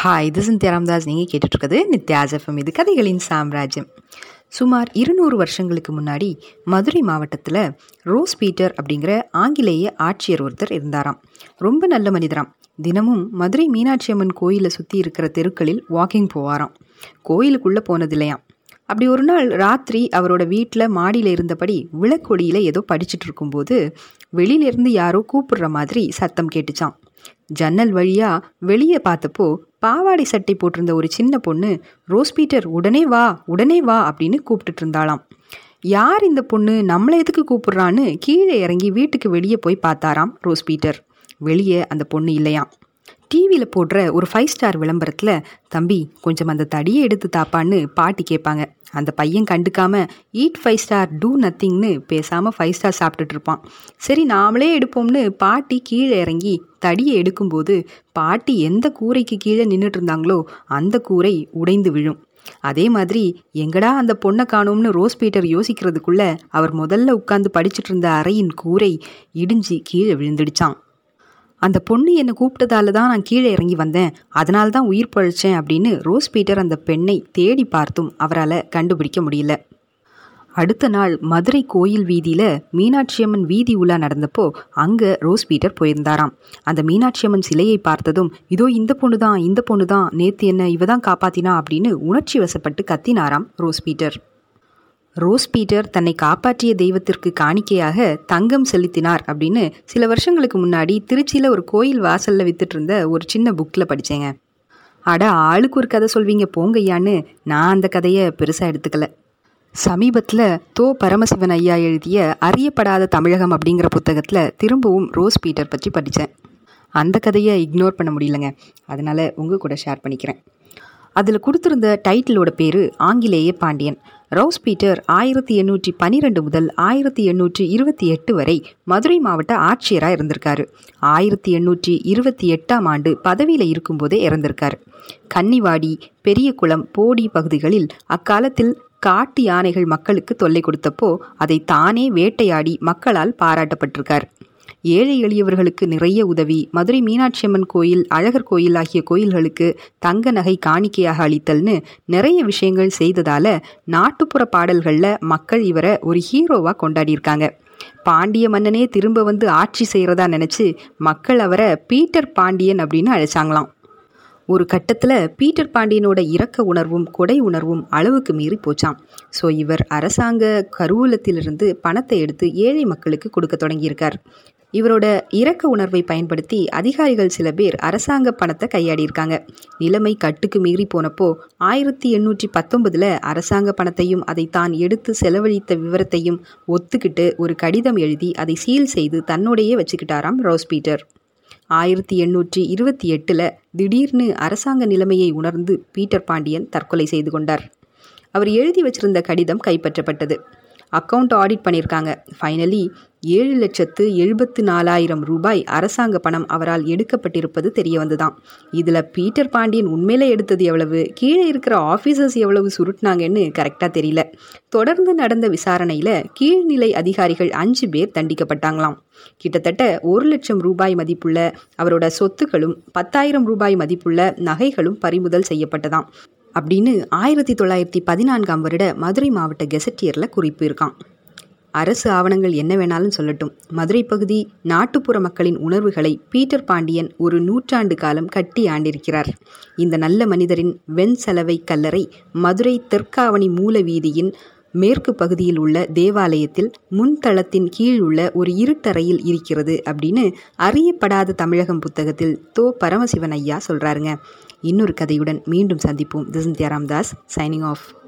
hi இது சிந்தியா ராம்தாஸ் நீங்கள் கேட்டுட்ருக்கிறது Nithya's FM இது கதைகளின் சாம்ராஜ்யம் சுமார் இருநூறு வருஷங்களுக்கு முன்னாடி மதுரை மாவட்டத்தில் ரோஸ் பீட்டர் அப்படிங்கிற ஆங்கிலேய ஆட்சியர் ஒருத்தர் இருந்தாராம் ரொம்ப நல்ல மனிதராம் தினமும் மதுரை மீனாட்சி அம்மன் கோயிலை சுற்றி இருக்கிற தெருக்களில் வாக்கிங் போவாராம் கோயிலுக்குள்ளே போனதில்லையாம் அப்படி ஒரு நாள் ராத்திரி அவரோட வீட்டில் மாடியில் இருந்தபடி விளக்கொடியில் ஏதோ படிச்சுட்டு இருக்கும்போது வெளியிலேருந்து யாரோ கூப்பிடுற மாதிரி சத்தம் கேட்டுச்சான் ஜன்னல் வழியா வெளியே பார்த்தப்போ பாவாடை சட்டை போட்டிருந்த ஒரு சின்ன பொண்ணு ரோஸ் பீட்டர் உடனே வா உடனே வா அப்படின்னு கூப்பிட்டுட்டு இருந்தாளாம் யார் இந்த பொண்ணு நம்மளை எதுக்கு கூப்பிடுறான்னு கீழே இறங்கி வீட்டுக்கு வெளியே போய் பார்த்தாராம் ரோஸ் பீட்டர் வெளியே அந்த பொண்ணு இல்லையாம் டிவியில் போடுற ஒரு ஃபைவ் ஸ்டார் விளம்பரத்தில் தம்பி கொஞ்சம் அந்த தடியை எடுத்து தாப்பான்னு பாட்டி கேட்பாங்க அந்த பையன் கண்டுக்காம ஈட் ஃபைவ் ஸ்டார் டூ நத்திங்னு பேசாமல் ஃபைவ் ஸ்டார் சாப்பிட்டுட்டு இருப்பான் சரி நாமளே எடுப்போம்னு பாட்டி கீழே இறங்கி தடியை எடுக்கும்போது பாட்டி எந்த கூரைக்கு கீழே நின்றுட்டு இருந்தாங்களோ அந்த கூரை உடைந்து விழும் அதே மாதிரி எங்கடா அந்த பொண்ணை காணோம்னு ரோஸ் பீட்டர் யோசிக்கிறதுக்குள்ள அவர் முதல்ல உட்காந்து படிச்சுட்டு இருந்த அறையின் கூரை இடிஞ்சு கீழே விழுந்துடுச்சான் அந்த பொண்ணு என்னை கூப்பிட்டதால தான் நான் கீழே இறங்கி வந்தேன் அதனால தான் உயிர் பழிச்சேன் அப்படின்னு ரோஸ் பீட்டர் அந்த பெண்ணை தேடி பார்த்தும் அவரால் கண்டுபிடிக்க முடியல அடுத்த நாள் மதுரை கோயில் வீதியில் மீனாட்சியம்மன் வீதி உலா நடந்தப்போ அங்கே ரோஸ் பீட்டர் போயிருந்தாராம் அந்த மீனாட்சியம்மன் சிலையை பார்த்ததும் இதோ இந்த பொண்ணு தான் இந்த பொண்ணு தான் நேற்று என்ன இவ தான் காப்பாத்தினா அப்படின்னு உணர்ச்சி வசப்பட்டு கத்தினாராம் ரோஸ் பீட்டர் ரோஸ் பீட்டர் தன்னை காப்பாற்றிய தெய்வத்திற்கு காணிக்கையாக தங்கம் செலுத்தினார் அப்படின்னு சில வருஷங்களுக்கு முன்னாடி திருச்சியில் ஒரு கோயில் வாசலில் வித்துட்டு இருந்த ஒரு சின்ன புக்கில் படித்தேங்க அட ஆளுக்கு ஒரு கதை சொல்வீங்க போங்கய்யான்னு நான் அந்த கதையை பெருசாக எடுத்துக்கல சமீபத்தில் தோ பரமசிவன் ஐயா எழுதிய அறியப்படாத தமிழகம் அப்படிங்கிற புத்தகத்தில் திரும்பவும் ரோஸ் பீட்டர் பற்றி படித்தேன் அந்த கதையை இக்னோர் பண்ண முடியலங்க அதனால் உங்கள் கூட ஷேர் பண்ணிக்கிறேன் அதில் கொடுத்துருந்த டைட்டிலோட பேர் ஆங்கிலேய பாண்டியன் ரோஸ் பீட்டர் ஆயிரத்தி எண்ணூற்றி பன்னிரெண்டு முதல் ஆயிரத்தி எண்ணூற்றி இருபத்தி எட்டு வரை மதுரை மாவட்ட ஆட்சியராக இருந்திருக்காரு ஆயிரத்தி எண்ணூற்றி இருபத்தி எட்டாம் ஆண்டு பதவியில் இருக்கும்போதே இறந்திருக்காரு கன்னிவாடி பெரியகுளம் போடி பகுதிகளில் அக்காலத்தில் காட்டு யானைகள் மக்களுக்கு தொல்லை கொடுத்தப்போ அதை தானே வேட்டையாடி மக்களால் பாராட்டப்பட்டிருக்கார் ஏழை எளியவர்களுக்கு நிறைய உதவி மதுரை மீனாட்சி அம்மன் கோயில் அழகர் கோயில் ஆகிய கோயில்களுக்கு தங்க நகை காணிக்கையாக அளித்தல்னு நிறைய விஷயங்கள் செய்ததால நாட்டுப்புற பாடல்களில் மக்கள் இவரை ஒரு ஹீரோவாக கொண்டாடியிருக்காங்க பாண்டிய மன்னனே திரும்ப வந்து ஆட்சி செய்கிறதா நினச்சி மக்கள் அவரை பீட்டர் பாண்டியன் அப்படின்னு அழைச்சாங்களாம் ஒரு கட்டத்தில் பீட்டர் பாண்டியனோட இரக்க உணர்வும் கொடை உணர்வும் அளவுக்கு மீறி போச்சாம் ஸோ இவர் அரசாங்க கருவூலத்திலிருந்து பணத்தை எடுத்து ஏழை மக்களுக்கு கொடுக்க தொடங்கியிருக்கார் இவரோட இரக்க உணர்வை பயன்படுத்தி அதிகாரிகள் சில பேர் அரசாங்க பணத்தை கையாடியிருக்காங்க நிலைமை கட்டுக்கு மீறி போனப்போ ஆயிரத்தி எண்ணூற்றி பத்தொன்பதில் அரசாங்க பணத்தையும் அதை தான் எடுத்து செலவழித்த விவரத்தையும் ஒத்துக்கிட்டு ஒரு கடிதம் எழுதி அதை சீல் செய்து தன்னோடையே வச்சுக்கிட்டாராம் ரோஸ் பீட்டர் ஆயிரத்தி எண்ணூற்றி இருபத்தி எட்டில் திடீர்னு அரசாங்க நிலைமையை உணர்ந்து பீட்டர் பாண்டியன் தற்கொலை செய்து கொண்டார் அவர் எழுதி வச்சிருந்த கடிதம் கைப்பற்றப்பட்டது அக்கௌண்ட் ஆடிட் பண்ணியிருக்காங்க ஃபைனலி ஏழு லட்சத்து எழுபத்து நாலாயிரம் ரூபாய் அரசாங்க பணம் அவரால் எடுக்கப்பட்டிருப்பது தெரிய வந்துதான் இதில் பீட்டர் பாண்டியன் உண்மையில எடுத்தது எவ்வளவு கீழே இருக்கிற ஆஃபீஸர்ஸ் எவ்வளவு சுருட்டினாங்கன்னு கரெக்டாக தெரியல தொடர்ந்து நடந்த விசாரணையில் கீழ்நிலை அதிகாரிகள் அஞ்சு பேர் தண்டிக்கப்பட்டாங்களாம் கிட்டத்தட்ட ஒரு லட்சம் ரூபாய் மதிப்புள்ள அவரோட சொத்துக்களும் பத்தாயிரம் ரூபாய் மதிப்புள்ள நகைகளும் பறிமுதல் செய்யப்பட்டதாம் அப்படின்னு ஆயிரத்தி தொள்ளாயிரத்தி பதினான்காம் வருட மதுரை மாவட்ட கெசட்டியரில் குறிப்பு இருக்கான் அரசு ஆவணங்கள் என்ன வேணாலும் சொல்லட்டும் மதுரை பகுதி நாட்டுப்புற மக்களின் உணர்வுகளை பீட்டர் பாண்டியன் ஒரு நூற்றாண்டு காலம் கட்டி ஆண்டிருக்கிறார் இந்த நல்ல மனிதரின் வெண் சலவை கல்லறை மதுரை தெற்காவணி மூல வீதியின் மேற்கு பகுதியில் உள்ள தேவாலயத்தில் முன்தளத்தின் கீழ் உள்ள ஒரு இருட்டறையில் இருக்கிறது அப்படின்னு அறியப்படாத தமிழகம் புத்தகத்தில் தோ பரமசிவன் ஐயா சொல்கிறாருங்க இன்னொரு கதையுடன் மீண்டும் சந்திப்போம் திஸ் ராம்தாஸ் சைனிங் ஆஃப்